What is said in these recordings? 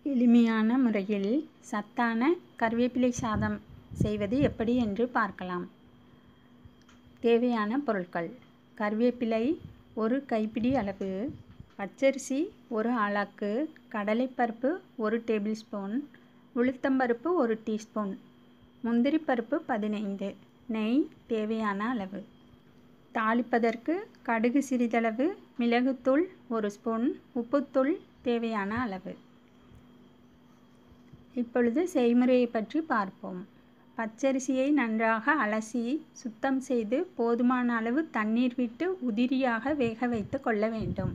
எளிமையான முறையில் சத்தான கருவேப்பிலை சாதம் செய்வது எப்படி என்று பார்க்கலாம் தேவையான பொருட்கள் கருவேப்பிலை ஒரு கைப்பிடி அளவு பச்சரிசி ஒரு ஆளாக்கு கடலைப்பருப்பு ஒரு டேபிள் ஸ்பூன் உளுத்தம்பருப்பு ஒரு டீஸ்பூன் முந்திரி பருப்பு பதினைந்து நெய் தேவையான அளவு தாளிப்பதற்கு கடுகு சிறிதளவு மிளகுத்தூள் ஒரு ஸ்பூன் உப்புத்தூள் தேவையான அளவு இப்பொழுது செய்முறையை பற்றி பார்ப்போம் பச்சரிசியை நன்றாக அலசி சுத்தம் செய்து போதுமான அளவு தண்ணீர் விட்டு உதிரியாக வேக வைத்து கொள்ள வேண்டும்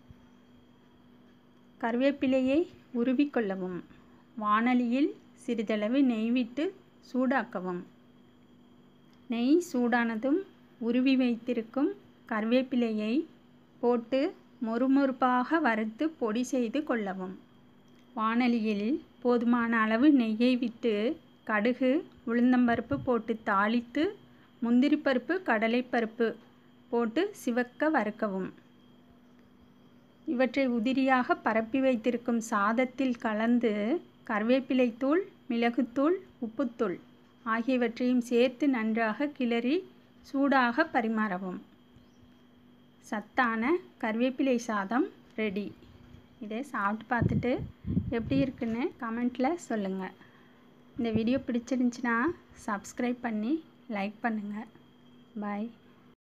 கருவேப்பிலையை உருவிக்கொள்ளவும் வாணலியில் சிறிதளவு நெய் விட்டு சூடாக்கவும் நெய் சூடானதும் உருவி வைத்திருக்கும் கருவேப்பிலையை போட்டு மொறுமொறுப்பாக வறுத்து பொடி செய்து கொள்ளவும் வாணலியில் போதுமான அளவு நெய்யை விட்டு கடுகு உளுந்தம்பருப்பு போட்டு தாளித்து முந்திரிப்பருப்பு கடலைப்பருப்பு போட்டு சிவக்க வறுக்கவும் இவற்றை உதிரியாக பரப்பி வைத்திருக்கும் சாதத்தில் கலந்து கருவேப்பிலை தூள் மிளகுத்தூள் உப்புத்தூள் ஆகியவற்றையும் சேர்த்து நன்றாக கிளறி சூடாக பரிமாறவும் சத்தான கருவேப்பிலை சாதம் ரெடி இதை சாப்பிட்டு பார்த்துட்டு எப்படி இருக்குன்னு கமெண்ட்டில் சொல்லுங்கள் இந்த வீடியோ பிடிச்சிருந்துச்சின்னா சப்ஸ்கிரைப் பண்ணி லைக் பண்ணுங்கள் பாய்